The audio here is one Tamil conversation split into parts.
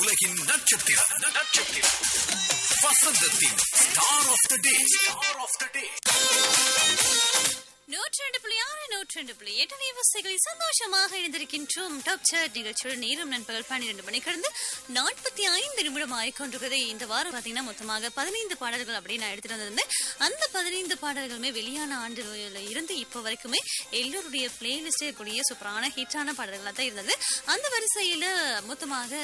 உலகின் நட்சத்திரம் நட்சத்திரம் வசந்தத்தின் star of the day star of the day நூற்றி ரெண்டு புள்ளி ஆறு நூற்றி ரெண்டு புள்ளி எட்டு விவசாயிகளில் சந்தோஷமாக எழுந்திருக்கின்றோம் டாக்டர் நிகழ்ச்சியோட நேரம் நண்பகல் பன்னிரண்டு மணி கடந்து நாற்பத்தி ஐந்து நிமிடம் ஆயிக்கொண்டிருக்கிறது இந்த வாரம் பார்த்தீங்கன்னா மொத்தமாக பதினைந்து பாடல்கள் அப்படின்னு நான் எடுத்துட்டு வந்திருந்தேன் அந்த பதினைந்து பாடல்களுமே வெளியான ஆண்டுகளில் இருந்து இப்போ வரைக்குமே எல்லோருடைய பிளேலிஸ்டே கூடிய சூப்பரான ஹிட்டான பாடல்களாக தான் இருந்தது அந்த வரிசையில் மொத்தமாக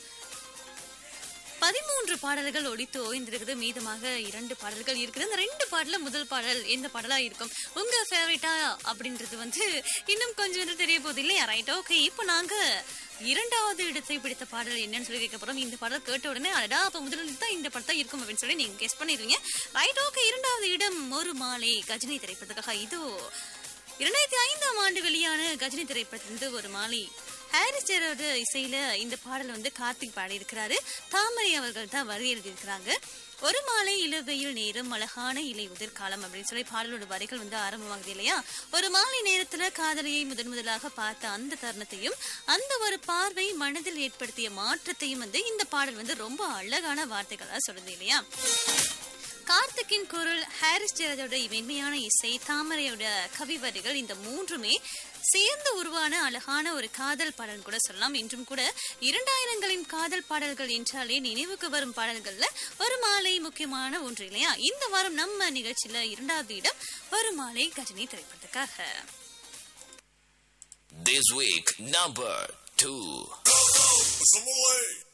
பதிமூன்று பாடல்கள் ஒடித்து ஓய்ந்திருக்குது மீதமாக இரண்டு பாடல்கள் இருக்குது இந்த ரெண்டு பாடல முதல் பாடல் எந்த பாடலா இருக்கும் உங்க ஃபேவரட்டா அப்படின்றது வந்து இன்னும் கொஞ்சம் வந்து தெரிய போகுது இல்லையா ரைட் ஓகே இப்போ நாங்க இரண்டாவது இடத்தை பிடித்த பாடல் என்னன்னு சொல்லி கேட்க போறோம் இந்த பாடல் கேட்ட உடனே அடடா அப்ப முதலில் தான் இந்த படத்தா இருக்கும் அப்படின்னு சொல்லி நீங்க கெஸ் பண்ணிடுவீங்க ரைட் ஓகே இரண்டாவது இடம் ஒரு மாலை கஜினி திரைப்படத்துக்காக இதோ இரண்டாயிரத்தி ஐந்தாம் ஆண்டு வெளியான கஜினி திரைப்படத்திலிருந்து ஒரு மாலை ஹாரிஸ் ஜெரோட இசையில இந்த பாடல் வந்து கார்த்திக் பாடி இருக்கிறாரு தாமரை அவர்கள் தான் வரி எழுதியிருக்கிறாங்க ஒரு மாலை இளவெயில் நேரம் அழகான இலை உதிர்காலம் அப்படின்னு சொல்லி பாடலோட வரிகள் வந்து ஆரம்பமாகுது இல்லையா ஒரு மாலை நேரத்துல காதலியை முதன் முதலாக பார்த்த அந்த தருணத்தையும் அந்த ஒரு பார்வை மனதில் ஏற்படுத்திய மாற்றத்தையும் வந்து இந்த பாடல் வந்து ரொம்ப அழகான வார்த்தைகளா சொல்லுது இல்லையா கார்த்திக்கின் குரல் ஹாரிஸ் ஜெயராஜோட மென்மையான இசை தாமரையோட கவி வரிகள் இந்த மூன்றுமே சேர்ந்து உருவான அழகான ஒரு காதல் பாடல் கூட சொல்லலாம் இன்றும் கூட இரண்டாயிரங்களின் காதல் பாடல்கள் என்றாலே நினைவுக்கு வரும் பாடல்கள்ல ஒரு மாலை முக்கியமான ஒன்று இல்லையா இந்த வாரம் நம்ம நிகழ்ச்சியில இரண்டாவது இடம் ஒரு மாலை கஜினி திரைப்படத்துக்காக This week, number two. Some away.